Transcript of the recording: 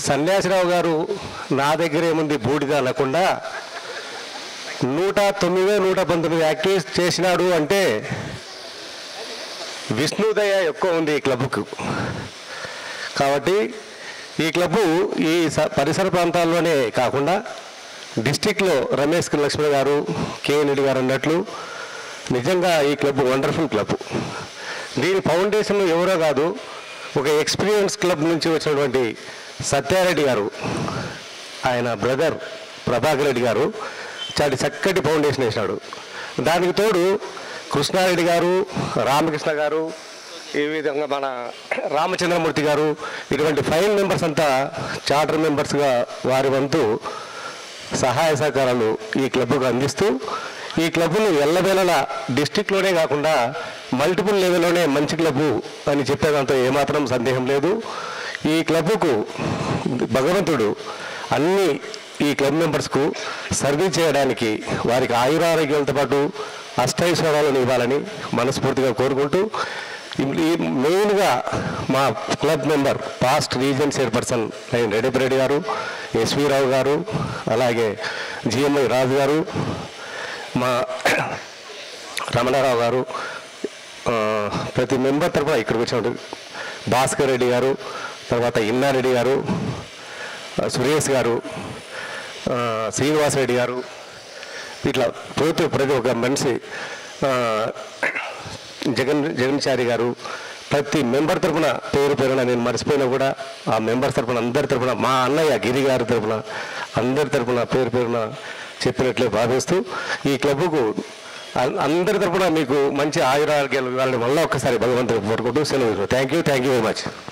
సన్యాసిరావు గారు నా దగ్గర ఏముంది బూడిద అనకుండా నూట తొమ్మిది నూట పంతొమ్మిది యాక్టివిటీస్ చేసినాడు అంటే విష్ణుదయ ఎక్కువ ఉంది ఈ క్లబ్కు కాబట్టి ఈ క్లబ్బు ఈ స- పరిసర ప్రాంతాల్లోనే కాకుండా డిస్టిక్లో రమేష్ లక్ష్మణ్ గారు కేఎన్ రెడ్డి గారు అన్నట్లు నిజంగా ఈ క్లబ్ వండర్ఫుల్ క్లబ్ దీని ఫౌండేషన్ ఎవరో కాదు ఒక ఎక్స్పీరియన్స్ క్లబ్ నుంచి వచ్చినటువంటి సత్యారెడ్డి గారు ఆయన బ్రదర్ ప్రభాకర్ రెడ్డి గారు చాలా చక్కటి ఫౌండేషన్ వేసినాడు దానికి తోడు కృష్ణారెడ్డి గారు రామకృష్ణ గారు ఈ విధంగా మన రామచంద్రమూర్తి గారు ఇటువంటి ఫైవ్ మెంబర్స్ అంతా చార్టర్ మెంబర్స్గా వారి వంతు సహాయ సహకారాలు ఈ క్లబ్కు అందిస్తూ ఈ క్లబ్ను ఎల్లవేళలా డిస్టిక్లోనే కాకుండా మల్టిపుల్ లెవెల్లోనే మంచి క్లబ్బు అని చెప్పేదాంతో ఏమాత్రం సందేహం లేదు ఈ క్లబ్కు భగవంతుడు అన్ని ఈ క్లబ్ మెంబర్స్కు సర్వీస్ చేయడానికి వారికి ఆయురారోగ్యాలతో పాటు అష్టైశ్వర్యాలను ఇవ్వాలని మనస్ఫూర్తిగా కోరుకుంటూ ఈ- ఈ మెయిన్గా మా club member past region chairperson అయిన రెడ్డిరెడ్డి గారు ఎస్వి రావు గారు అలాగే జిఎంఐ రాజు గారు మా రమణారావు గారు ఆ, ప్రతి మెంబర్ తరఫున ఇక్కడికి వచ్చినట్టు భాస్కర్ రెడ్డి గారు తర్వాత ఇన్నారెడ్డి గారు ఆ, సురేష్ గారు ఆ, శ్రీనివాస్ రెడ్డి గారు ఇట్లా ప్రతి ప్రతి ఒక్క మనిషి ఆ, జగన్ జగన్చారి గారు ప్రతి మెంబర్ తరపున పేరు పేరున నేను మర్చిపోయినా కూడా ఆ మెంబర్స్ తరపున అందరి తరపున మా అన్నయ్య గిరి గారి తరపున అందరి తరపున పేరు పేరున చెప్పినట్లే భావిస్తూ ఈ క్లబ్కు అం- అందరి తరపున మీకు మంచి ఆయురారోగ్యాలు ఇవ్వాలని మళ్ళీ ఒక్కసారి భగవంతుడు కోరుకుంటూ సెలవు thank you thank you very much